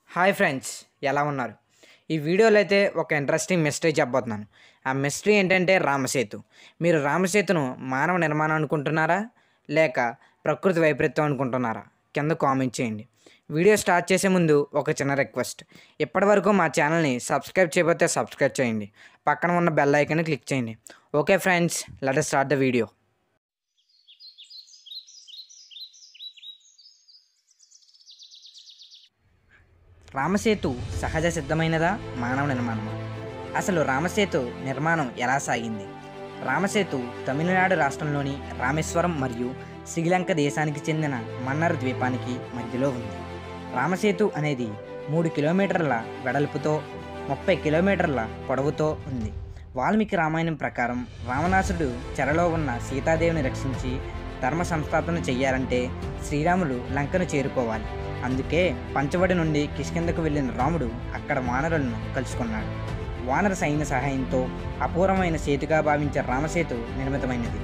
hi friends ఎలా ఉన్నారు ఈ వీడియోలో అయితే ఒక ఇంట్రెస్టింగ్ మిస్టరీ చెప్పబోతున్నాను ఆ మిస్టరీ ఏంటంటే రామసేతు మీరు రామసేతును మానవ నిర్మాణం అనుకుంటున్నారా లేక ప్రకృతి వైపరీత్యం అనుకుంటున్నారా కింద కామెంట్ చేయండి వీడియో స్టార్ట్ చేసే ముందు ఒక చిన్న రిక్వెస్ట్ ఇప్పటివరకు మా ఛానల్ని సబ్స్క్రైబ్ చేయకపోతే సబ్స్క్రైబ్ చేయండి పక్కన ఉన్న బెల్ ఐకాన్ని క్లిక్ చేయండి okay friends let start the video Ramasetu సహజ సిద్ధమైనదా మానవ నిర్మాణమా అసలు రామసేతు నిర్మాణం ఎలా సాగింది రామసేతు తమిళనాడు రాష్ట్రంలోని రామేశ్వరం మరియు శ్రీలంక దేశానికి చెందిన మన్నర్ ద్వీపానికి మధ్యలో ఉంది రామసేతు అనేది మూడు కిలోమీటర్ల వెడల్పుతో ముప్పై కిలోమీటర్ల పొడవుతో ఉంది వాల్మీకి రామాయణం ప్రకారం రావణాసుడు చెరలో ఉన్న సీతాదేవిని రక్షించి ధర్మ సంస్థాపన చెయ్యాలంటే శ్రీరాములు లంకను చేరుకోవాలి అందుకే పంచవడి నుండి కిష్కిందకు వెళ్ళిన రాముడు అక్కడ వానరులను కలుసుకున్నాడు వానర సైన్య సహాయంతో అపూర్వమైన సేతుగా భావించే రామసేతు నిర్మితమైనది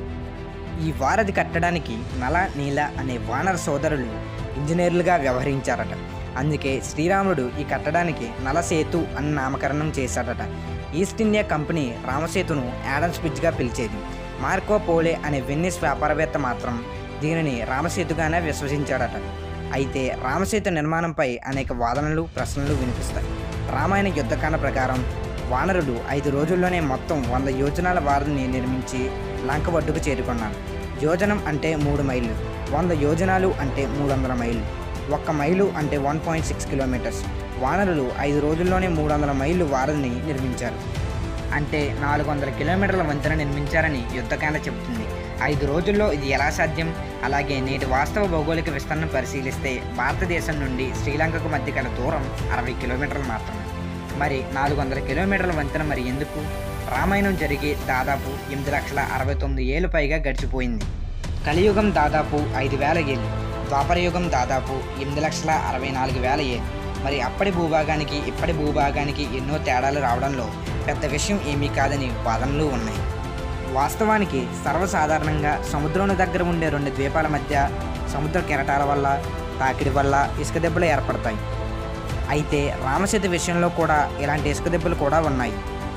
ఈ వారధి కట్టడానికి నల నీల అనే వానర సోదరులు ఇంజనీర్లుగా వ్యవహరించారట అందుకే శ్రీరాముడు ఈ కట్టడానికి నలసేతు అని నామకరణం చేశాడట ఈస్ట్ ఇండియా కంపెనీ రామసేతును యాడమ్స్ బ్రిడ్జ్గా పిలిచేది మార్కో పోలే అనే వెన్నిస్ వ్యాపారవేత్త మాత్రం దీనిని రామసేతుగానే విశ్వసించాడట అయితే రామసేతు నిర్మాణంపై అనేక వాదనలు ప్రశ్నలు వినిపిస్తాయి రామాయణ యుద్ధకాండ ప్రకారం వానరుడు ఐదు రోజుల్లోనే మొత్తం వంద యోజనాల వారధిని నిర్మించి లంక ఒడ్డుకు చేరుకున్నాడు యోజనం అంటే మూడు మైళ్ళు వంద యోజనాలు అంటే మూడు వందల మైళ్ళు ఒక్క మైలు అంటే వన్ పాయింట్ సిక్స్ కిలోమీటర్స్ వానరులు ఐదు రోజుల్లోనే మూడు వందల మైళ్ళు వారధిని నిర్మించారు అంటే నాలుగు వందల కిలోమీటర్ల వంతెన నిర్మించారని యుద్ధకాండ చెబుతుంది ఐదు రోజుల్లో ఇది ఎలా సాధ్యం అలాగే నేటి వాస్తవ భౌగోళిక విస్తరణ పరిశీలిస్తే భారతదేశం నుండి శ్రీలంకకు మధ్య గల దూరం అరవై కిలోమీటర్లు మాత్రమే మరి నాలుగు వందల కిలోమీటర్ల వంతెన మరి ఎందుకు రామాయణం జరిగి దాదాపు ఎనిమిది లక్షల అరవై తొమ్మిది ఏళ్ళు పైగా గడిచిపోయింది కలియుగం దాదాపు ఐదు వేల ఏళ్ళు ద్వాపరయుగం దాదాపు ఎనిమిది లక్షల అరవై నాలుగు వేల ఏళ్ళు మరి అప్పటి భూభాగానికి ఇప్పటి భూభాగానికి ఎన్నో తేడాలు రావడంలో పెద్ద విషయం ఏమీ కాదని వాదనలు ఉన్నాయి వాస్తవానికి సర్వసాధారణంగా సముద్రం దగ్గర ఉండే రెండు ద్వీపాల మధ్య సముద్ర కెరటాల వల్ల తాకిడి వల్ల ఇసుక దెబ్బలు ఏర్పడతాయి అయితే రామసేతు విషయంలో కూడా ఇలాంటి ఇసుక దెబ్బలు కూడా ఉన్నాయి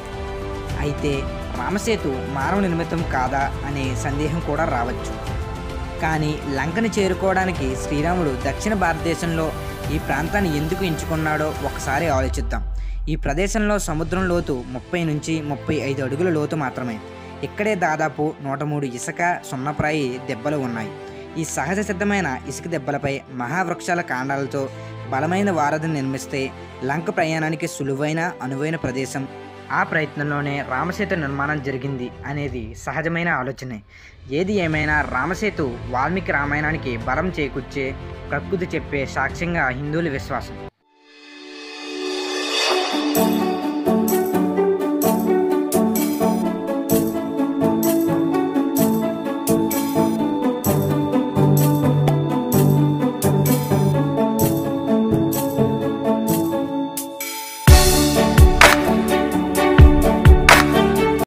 అయితే రామసేతు మానవ నిర్మితం కాదా అనే సందేహం కూడా రావచ్చు కానీ లంకని చేరుకోవడానికి శ్రీరాముడు దక్షిణ భారతదేశంలో ఈ ప్రాంతాన్ని ఎందుకు ఎంచుకున్నాడో ఒకసారి ఆలోచిద్దాం ఈ ప్రదేశంలో సముద్రం లోతు ముప్పై నుంచి ముప్పై ఐదు అడుగుల లోతు మాత్రమే ఇక్కడే దాదాపు నూట మూడు ఇసుక సున్నప్రాయి దెబ్బలు ఉన్నాయి ఈ సహజ సిద్ధమైన ఇసుక దెబ్బలపై మహావృక్షాల కాండాలతో బలమైన వారధిని నిర్మిస్తే లంక ప్రయాణానికి సులువైన అనువైన ప్రదేశం ఆ ప్రయత్నంలోనే రామసేతు నిర్మాణం జరిగింది అనేది సహజమైన ఆలోచనే ఏది ఏమైనా రామసేతు వాల్మీకి రామాయణానికి బలం చేకూర్చే ప్రకృతి చెప్పే సాక్ష్యంగా హిందువుల విశ్వాసం